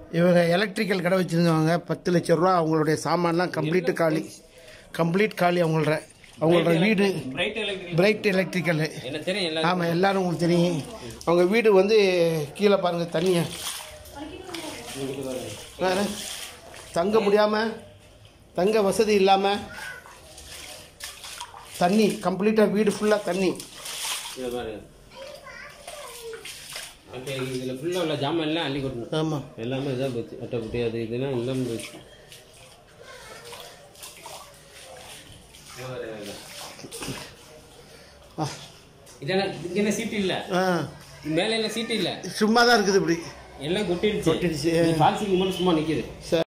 இவங்க எலக்ட்ரிக்கல் கடை வச்சுருந்தவங்க பத்து லட்ச ரூபா அவங்களுடைய சாமான்லாம் கம்ப்ளீட்டு காலி கம்ப்ளீட் காலி அவங்களோட அவங்களோட வீடு பிரைட் எலக்ட்ரிக் பிரைட் எலக்ட்ரிக்கல் என்ன தெரியும் எல்லாம் ஆமாம் எல்லாரும் உங்களுக்கு தெரியும் அவங்க வீடு வந்து கீழே பாருங்கள் தண்ணியை வேறு தங்க முடியாமல் தங்க வசதி இல்லாமல் தண்ணி கம்ப்ளீட்டாக வீடு ஃபுல்லாக தண்ணி இதை பாருங்க ஓகே இதில் ஃபுல்லாக உள்ள ஜாமான் எல்லாம் அள்ளி கொட்டணும் ஆமாம் எல்லாமே இதாக போச்சு அட்டைப்பட்டி அது இதுனா எல்லாமே போச்சு இதை பாருங்க. ஆ இதெல்லாம் இங்கே என்ன சீட்டு இல்லை ஆ மேலே என்ன சீட்டு இல்லை சும்மா தான் இருக்குது இப்படி எல்லாம் கொட்டிடுச்சு கொட்டிடுச்சு. ஃபால்ஸிங் மட்டும் சும்மா நிற்கிது சரி